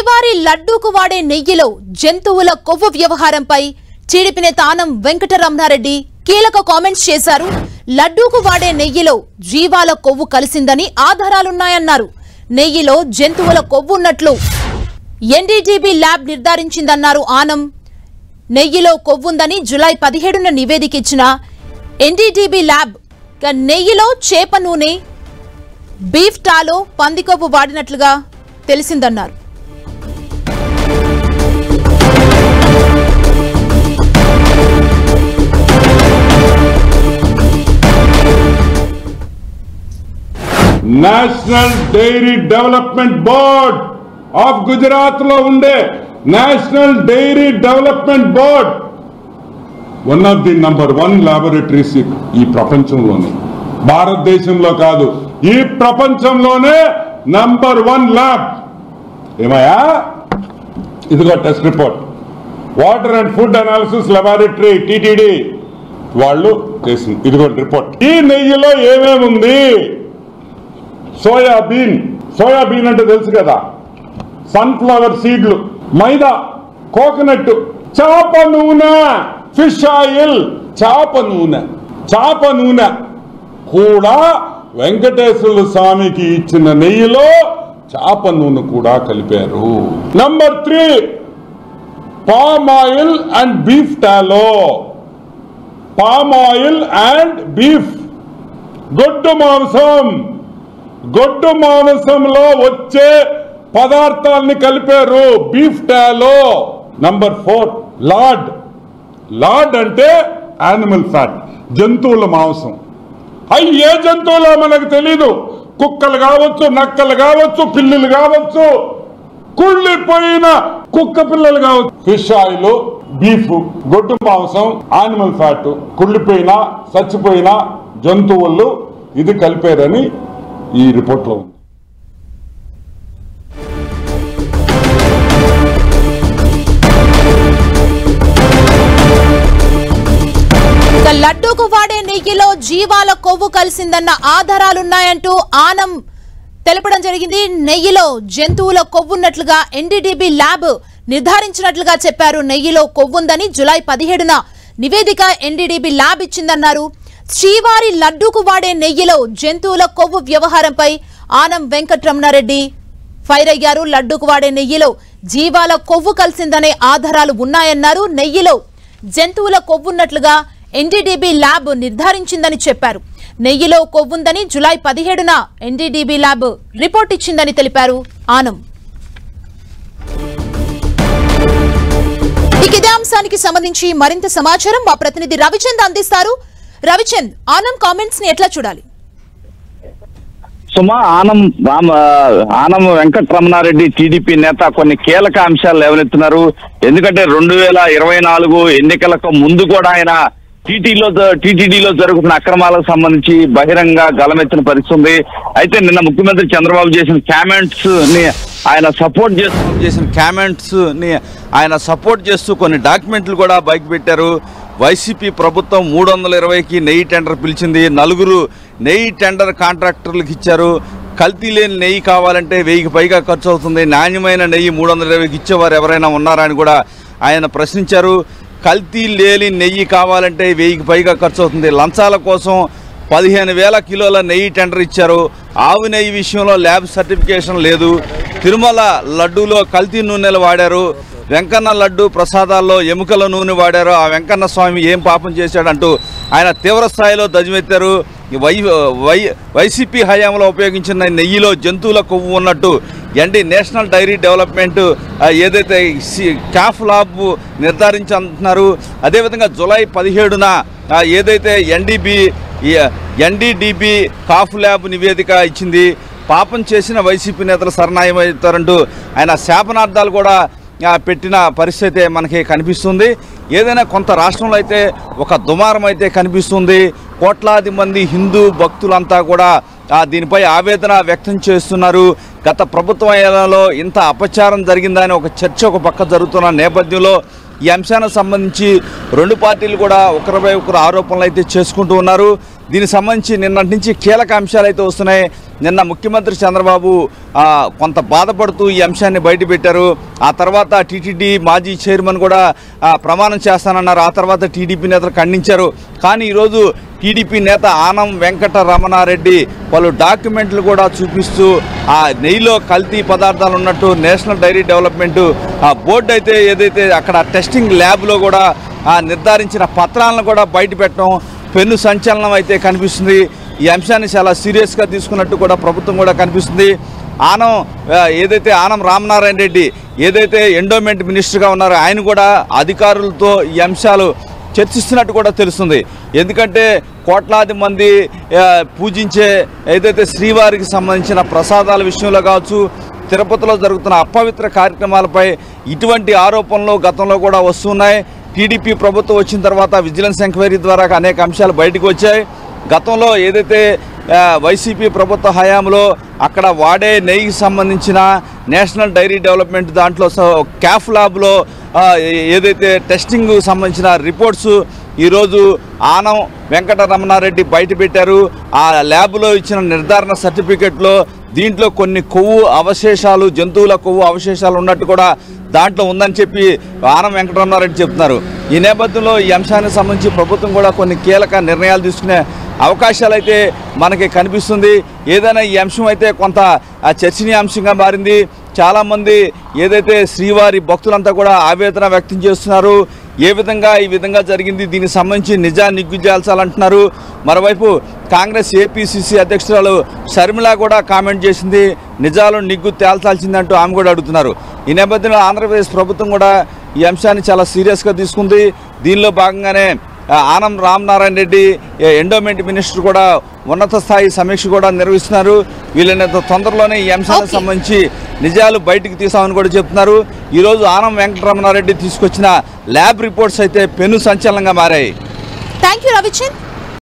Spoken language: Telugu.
శ్రీవారి లడ్డూకు వాడే నెయ్యిలో జంతువుల కొవ్వు వ్యవహారంపై టీడీపీ నేత ఆనం వెంకటరమణారెడ్డి కీలక కామెంట్స్ చేశారు లడ్డూకు వాడే నెయ్యిలో జీవాల కొవ్వు కలిసిందని ఆధారాలున్నాయన్నారు నెయ్యిలో జంతువుల కొవ్వున్నట్లు ఎన్డీటీబీ ల్యాబ్ నిర్ధారించిందన్నారు ఆనం నెయ్యిలో కొవ్వుందని జులై పదిహేడున నివేదిక ఇచ్చిన ఎన్డీటీబీ ల్యాబ్ ఇక నెయ్యిలో చేప నూనె బీఫ్ టాలో పందికొవ్వు వాడినట్లుగా తెలిసిందన్నారు national dairy development board of Gujarat లో ఉండే national dairy development board one of the number one laboratories ఈ ప్రపంచంలోనే భారతదేశంలో కాదు ఈ ప్రపంచంలోనే నంబర్ వన్ ల్యాబ్ ఏమయ్యా ఇదిగో test report water and food analysis laboratory TTD వాళ్ళు చేసింది ఇదిగో రిపోర్ట్ ఈ నెయ్యిలో ఏమేమి ఉంది సోయాబీన్ సోయాబీన్ అంటే తెలుసు కదా సన్ఫ్లవర్ సీడ్లు మైదా కోకోనట్ చేప నూనె ఫిష్ ఆయిల్ చేప నూనె చేప నూనె కూడా వెంకటేశ్వర స్వామికి ఇచ్చిన నెయ్యిలో చేప నూనె కూడా కలిపారు number three palm oil and beef tallow palm oil and beef గొడ్డు మాంసం గొడ్డు మాంసంలో వచ్చే పదార్థాలని కలిపారు beef tallow number four lard lard అంటే యానిమల్ ఫ్యాట్ జంతువుల మాంసం అవి ఏ జంతువులో మనకు తెలీదు కుక్కలు కావచ్చు నక్కలు కావచ్చు పిల్లులు కావచ్చు కుళ్ళిపోయిన కుక్క పిల్లలు కావచ్చు ఫిష్ ఆయిల్ బీఫ్ గొడ్డు మాంసం యానిమల్ ఫ్యాట్ కుళ్ళిపోయిన చచ్చిపోయిన జంతువులు ఇది కలిపారని ఈ రిపోర్ట్లో ఉంది ఇక లడ్డూకు వాడే నెయ్యిలో జీవాల కొవ్వు కలిసిందన్న ఆధారాలున్నాయంటూ ఆనం తెలపడం జరిగింది నెయ్యిలో జంతువుల కొవ్వున్నట్లుగా ఎన్డీడీబీ ల్యాబ్ నిర్ధారించినట్లుగా చెప్పారు నెయ్యిలో కొవ్వుందని జులై పదిహేడున నివేదిక ఎన్డీడీబీ ల్యాబ్ ఇచ్చిందన్నారు శ్రీవారి లడ్డూకు వాడే నెయ్యిలో జంతువుల కొవ్వు వ్యవహారంపై ఆనం వెంకటరమణారెడ్డి ఫైర్ అయ్యారు లడ్డూకు వాడే నెయ్యిలో జీవాల కొవ్వు కలిసిందనే ఆధారాలు ఉన్నాయన్నారు నెయ్యిలో జంతువుల కొవ్వున్నట్లుగా ఎన్డీడీబీ ల్యాబ్ నిర్ధారించిందని చెప్పారు నెయ్యిలో కొవ్వుందని జులై పదిహేడున ఎన్డీడీబీ ల్యాబ్ రిపోర్ట్ ఇచ్చిందని తెలిపారు ఆనం ఇక ఇదే అంశానికి సంబంధించి మరింత సమాచారం మా ప్రతినిధి రవిచంద్ అందిస్తారు రవిచంద్ ఆనం కామెంట్స్ ని ఎట్లా చూడాలి సుమా ఆనం రామ ఆనం వెంకటరమణారెడ్డి టీడీపీ నేత కొన్ని కీలక అంశాలు లేవనెత్తున్నారు ఎందుకంటే రెండు వేల ఇరవై నాలుగు ఎన్నికలకు ముందు కూడా ఆయన టీటీలో టీటీడీలో జరుగుతున్న అక్రమాలకు సంబంధించి బహిరంగ గలమెత్తిన పరిస్థితి ఉంది అయితే నిన్న ముఖ్యమంత్రి చంద్రబాబు చేసిన కామెంట్స్ ని ఆయన సపోర్ట్ చేస్తూ చేసిన కామెంట్స్ ని ఆయన సపోర్ట్ చేస్తూ కొన్ని డాక్యుమెంట్లు కూడా బయట పెట్టారు వైసీపీ ప్రభుత్వం మూడు వందల ఇరవైకి నెయ్యి టెండర్ పిలిచింది నలుగురు నెయ్యి టెండర్ కాంట్రాక్టర్లకు ఇచ్చారు కల్తీ లేని నెయ్యి కావాలంటే వెయ్యికి పైగా ఖర్చు అవుతుంది నాణ్యమైన నెయ్యి మూడు వందల ఇరవైకి ఇచ్చేవారు ఎవరైనా ఉన్నారా అని కూడా ఆయన ప్రశ్నించారు కల్తీ లేని నెయ్యి కావాలంటే వెయ్యికి పైగా ఖర్చు అవుతుంది లంచాల కోసం పదిహేను వేల కిలోల నెయ్యి టెండర్ ఇచ్చారు ఆవు నెయ్యి విషయంలో ల్యాబ్ సర్టిఫికేషన్ లేదు తిరుమల లడ్డూలో కల్తీ నూనెలు వాడారు వెంకన్న లడ్డు ప్రసాదాల్లో ఎముకల నూనె వాడారు ఆ వెంకన్న స్వామి ఏం పాపం చేశాడంటూ ఆయన తీవ్ర స్థాయిలో దజమెత్తారు ఈ వై వై వైసీపీ హయాంలో ఉపయోగించిన నెయ్యిలో జంతువుల కొవ్వు ఉన్నట్టు ఎన్డి నేషనల్ డైరీ డెవలప్మెంట్ ఆ, ఏదైతే సి- క్యాఫ్ ల్యాబ్ నిర్ధారించి అంటున్నారు అదేవిధంగా జులై పదిహేడున ఆ, ఏదైతే ఎన్డీబీ ఎన్డీడీబీ కాఫ్ ల్యాబ్ నివేదిక ఇచ్చింది పాపం చేసిన వైసీపీ నేతలు శరణాయమవుతారంటూ ఆయన శాపనార్థాలు కూడా ఆ, పెట్టిన పరిస్థితి మనకి కనిపిస్తుంది ఏదైనా కొంత రాష్ట్రంలో అయితే ఒక దుమారం అయితే కనిపిస్తుంది కోట్లాది మంది హిందూ భక్తులంతా కూడా ఆ, దీనిపై ఆవేదన వ్యక్తం చేస్తున్నారు గత ప్రభుత్వ ఏళ్లలో ఇంత అపచారం జరిగిందని ఒక చర్చ ఒక పక్క జరుగుతున్న నేపథ్యంలో ఈ అంశానికి సంబంధించి రెండు పార్టీలు కూడా ఒకరిపై ఒకరు ఆరోపణలు అయితే చేసుకుంటూ ఉన్నారు దీనికి సంబంధించి నిన్నటి నుంచి కీలక అంశాలు అయితే వస్తున్నాయి నిన్న ముఖ్యమంత్రి చంద్రబాబు ఆ, కొంత బాధపడుతూ ఈ అంశాన్ని బయటపెట్టారు ఆ తర్వాత టీటీడీ మాజీ చైర్మన్ కూడా ఆ, ప్రమాణం చేస్తానన్నారు ఆ తర్వాత టీడీపీ నేతలు ఖండించారు కానీ ఈరోజు టీడీపీ నేత ఆనం వెంకట రమణారెడ్డి పలు డాక్యుమెంట్లు కూడా చూపిస్తూ ఆ నెయ్యిలో కల్తీ పదార్థాలు ఉన్నట్టు నేషనల్ డైరీ డెవలప్మెంట్ ఆ బోర్డు అయితే ఏదైతే అక్కడ టెస్టింగ్ ల్యాబ్లో కూడా ఆ నిర్ధారించిన పత్రాలను కూడా బయట పెట్టడం పెను సంచలనం అయితే కనిపిస్తుంది ఈ అంశాన్ని చాలా సీరియస్గా తీసుకున్నట్టు కూడా ప్రభుత్వం కూడా కనిపిస్తుంది ఆనం ఆ, ఏదైతే ఆనం రామనారాయణ రెడ్డి ఏదైతే ఎండోమెంట్ మినిస్టర్గా ఉన్నారో ఆయన కూడా అధికారులతో ఈ అంశాలు చర్చిస్తున్నట్టు కూడా తెలుస్తుంది ఎందుకంటే కోట్లాది మంది ఆ, పూజించే ఏదైతే శ్రీవారికి సంబంధించిన ప్రసాదాల విషయంలో కావచ్చు తిరుపతిలో జరుగుతున్న అపవిత్ర కార్యక్రమాలపై ఇటువంటి ఆరోపణలు గతంలో కూడా వస్తున్నాయి టీడీపీ ప్రభుత్వం వచ్చిన తర్వాత విజిలెన్స్ ఎంక్వైరీ ద్వారా అనేక అంశాలు బయటకు వచ్చాయి గతంలో ఏదైతే ఆ, వైసీపీ ప్రభుత్వ హయాంలో అక్కడ వాడే నెయ్యికి సంబంధించిన నేషనల్ డైరీ డెవలప్మెంట్ దాంట్లో స- క్యాఫ్ ల్యాబ్లో ఆ, ఏ- ఏదైతే టెస్టింగ్ సంబంధించిన రిపోర్ట్స్ ఈరోజు ఆనం వెంకట రమణారెడ్డి బయట పెట్టారు ఆ ల్యాబ్లో ఇచ్చిన నిర్ధారణ సర్టిఫికెట్లో దీంట్లో కొన్ని కొవ్వు అవశేషాలు జంతువుల కొవ్వు అవశేషాలు ఉన్నట్టు కూడా దాంట్లో ఉందని చెప్పి ఆనం వెంకటరమణారెడ్డి చెప్తున్నారు ఈ నేపథ్యంలో ఈ అంశానికి సంబంధించి ప్రభుత్వం కూడా కొన్ని కీలక నిర్ణయాలు తీసుకునే అవకాశాలు అయితే మనకి కనిపిస్తుంది ఏదైనా ఈ అంశం అయితే కొంత ఆ, చర్చనీయాంశంగా మారింది చాలామంది ఏదైతే శ్రీవారి భక్తులంతా కూడా ఆవేదన వ్యక్తం చేస్తున్నారు ఏ విధంగా ఈ విధంగా జరిగింది దీనికి సంబంధించి నిజా నిగ్గుజాల్చాలంటున్నారు మరోవైపు కాంగ్రెస్ ఏపీసీసీ అధ్యక్షురాలు షర్మిల కూడా కామెంట్ చేసింది నిజాలు నిగ్గు తేల్చాల్సిందంటూ ఆమె కూడా అడుగుతున్నారు ఈ నేపథ్యంలో ఆంధ్రప్రదేశ్ ప్రభుత్వం కూడా ఈ అంశాన్ని చాలా సీరియస్గా తీసుకుంది దీనిలో భాగంగానే ఆ, ఆనం రామనారాయణ రెడ్డి ఏ, ఎండోమెంట్ మినిస్టర్ కూడా ఉన్నత స్థాయి సమీక్ష కూడా నిర్వహిస్తున్నారు వీళ్ళని తొందరలోనే ఈ అంశానికి Okay. సంబంధించి నిజాలు బయటికి తీసామని కూడా చెప్తున్నారు ఈరోజు ఆనం వెంకటరమణారెడ్డి తీసుకొచ్చిన ల్యాబ్ రిపోర్ట్స్ అయితే పెను సంచలనంగా మారాయి థ్యాంక్ యూ రవిచంద్